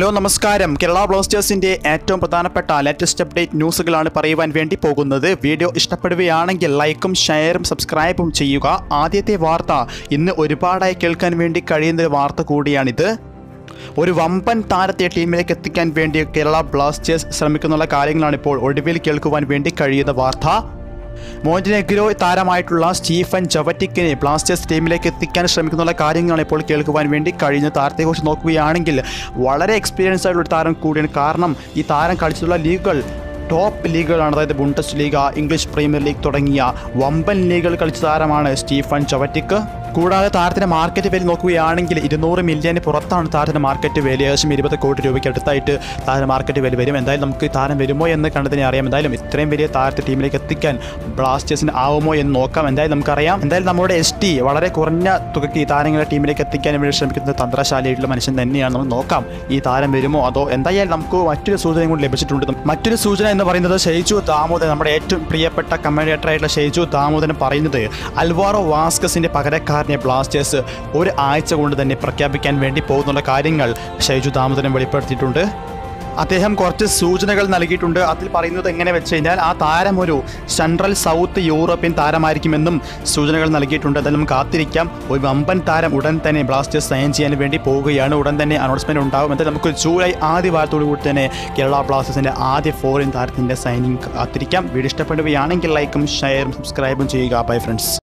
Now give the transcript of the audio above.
hello നമസ്കാരം കേരള ബ്ലാസ്റ്റേഴ്സിന്റെ ഏറ്റവും പ്രധാനപ്പെട്ട ലേറ്റസ്റ്റ് അപ്ഡേറ്റ് ന്യൂസുകളാണ് പറയുവാൻ വേണ്ടി പോകുന്നത് വീഡിയോ ഇഷ്ടപ്പെടുകയാണെങ്കിൽ ലൈക്കും ഷെയറും സബ്സ്ക്രൈബും ചെയ്യുക ആദ്യത്തെ വാർത്ത ഇന്ന് ഒരുപാടായി കേൾക്കാൻ വേണ്ടി കഴിയുന്ന ഒരു വാർത്ത കൂടിയാണിത് ഒരു വമ്പൻ താരത്തെ ടീമിലേക്ക് എത്തിക്കാൻ വേണ്ടി കേരള ബ്ലാസ്റ്റേഴ്സ് ശ്രമിക്കുന്നുള്ള കാര്യങ്ങളാണ് ഇപ്പോൾ ഒടുവിൽ കേൾക്കുവാൻ വേണ്ടി കഴിയുന്ന വാർത്ത മോണ്ടിനെഗ്രോ താരമായിട്ടുള്ള സ്റ്റീഫൻ ജവറ്റിക്കിനെ ബ്ലാസ്റ്റേഴ്സ് ടീമിലേക്ക് എത്തിക്കാൻ ശ്രമിക്കുന്നുള്ള കാര്യങ്ങളാണ് ഇപ്പോൾ കേൾക്കുവാൻ വേണ്ടി കഴിഞ്ഞ താരത്തെക്കുറിച്ച് നോക്കുകയാണെങ്കിൽ വളരെ എക്സ്പീരിയൻസ് ആയിട്ടുള്ള ഒരു താരം കൂടിയാണ് കാരണം ഈ താരം കളിച്ചിട്ടുള്ള ലീഗുകൾ ടോപ്പ് ലീഗുകളാണ് അതായത് Bundesliga English Premier League തുടങ്ങിയ വമ്പൻ ലീഗുകൾ കളിച്ച താരമാണ് സ്റ്റീഫൻ ചവറ്റിക്ക് കൂടാതെ താരത്തിന്റെ മാർക്കറ്റ് വില നോക്കുകയാണെങ്കിൽ ഇരുന്നൂറ് മില്യന് പുറത്താണ് താരത്തിന്റെ മാർക്കറ്റ് വില ഏകദേശം ഇരുപത് കോടി രൂപയ്ക്ക് അടുത്തായിട്ട് താരം മാർക്കറ്റ് വില വരും എന്തായാലും നമുക്ക് ഈ താരം വരുമോ എന്ന് കണ്ടതിനെ അറിയാം എന്തായാലും ഇത്രയും വലിയ താരത്തെ ടീമിലേക്ക് എത്തിക്കാൻ ബ്ലാസ്റ്റേഴ്സിന് ആവുമോ എന്ന് നോക്കാം എന്തായാലും നമുക്കറിയാം എന്തായാലും നമ്മുടെ എസ് ടി വളരെ കുറഞ്ഞ തുകയ്ക്ക് ഈ താരങ്ങളെ ടീമിലേക്ക് എത്തിക്കാൻ വേണ്ടി ശ്രമിക്കുന്ന തന്ത്രശാലിയായിട്ടുള്ള മനുഷ്യൻ തന്നെയാണ് നമുക്ക് നോക്കാം ഈ താരം വരുമോ അതോ എന്തായാലും നമുക്ക് മറ്റൊരു സൂചന കൂടി ലഭിച്ചിട്ടുണ്ട് മറ്റൊരു സൂചന എന്ന് പറയുന്നത് ഷെയ്ജു ദാമോദരൻ നമ്മുടെ ഏറ്റവും പ്രിയപ്പെട്ട കമൻറ്റേറ്റർ ആയിട്ടുള്ള ഷെയ്ജു ദാമോദരൻ പറയുന്നത് അൽവാറോ വാസ്കസിന്റെ പകരക്കാരനെ ബ്ലാസ്റ്റേഴ്സ് ഒരു ആഴ്ച കൊണ്ട് തന്നെ പ്രഖ്യാപിക്കാൻ വേണ്ടി പോകുന്നുള്ള കാര്യങ്ങൾ ഷെയ്ജു ദാമോദരൻ വെളിപ്പെടുത്തിയിട്ടുണ്ട് അദ്ദേഹം കുറച്ച് സൂചനകൾ നൽകിയിട്ടുണ്ട് അതിൽ പറയുന്നത് എങ്ങനെ വെച്ച് കഴിഞ്ഞാൽ ആ താരം ഒരു സെൻട്രൽ സൗത്ത് യൂറോപ്യൻ താരമായിരിക്കുമെന്നും സൂചനകൾ നൽകിയിട്ടുണ്ട് എന്തായാലും നമുക്ക് കാത്തിരിക്കാം ഒരു വമ്പൻ താരം ഉടൻ തന്നെ ബ്ലാസ്റ്റേഴ്സ് സൈൻ ചെയ്യാൻ വേണ്ടി പോവുകയാണ് ഉടൻ തന്നെ അനൗൺസ്മെന്റ് ഉണ്ടാകും എന്തായാലും നമുക്ക് ജൂലൈ ആദ്യ വാരത്തോടു കൂടി തന്നെ കേരള ബ്ലാസ്റ്റേഴ്സിന്റെ ആദ്യ ഫോറിൻ താരത്തിന്റെ സൈനിങ് കാത്തിരിക്കാം വീഡിയോ ഇഷ്ടപ്പെടുകയാണെങ്കിൽ ലൈക്കും ഷെയറും സബ്സ്ക്രൈബും ചെയ്യുക ബൈ ഫ്രണ്ട്സ്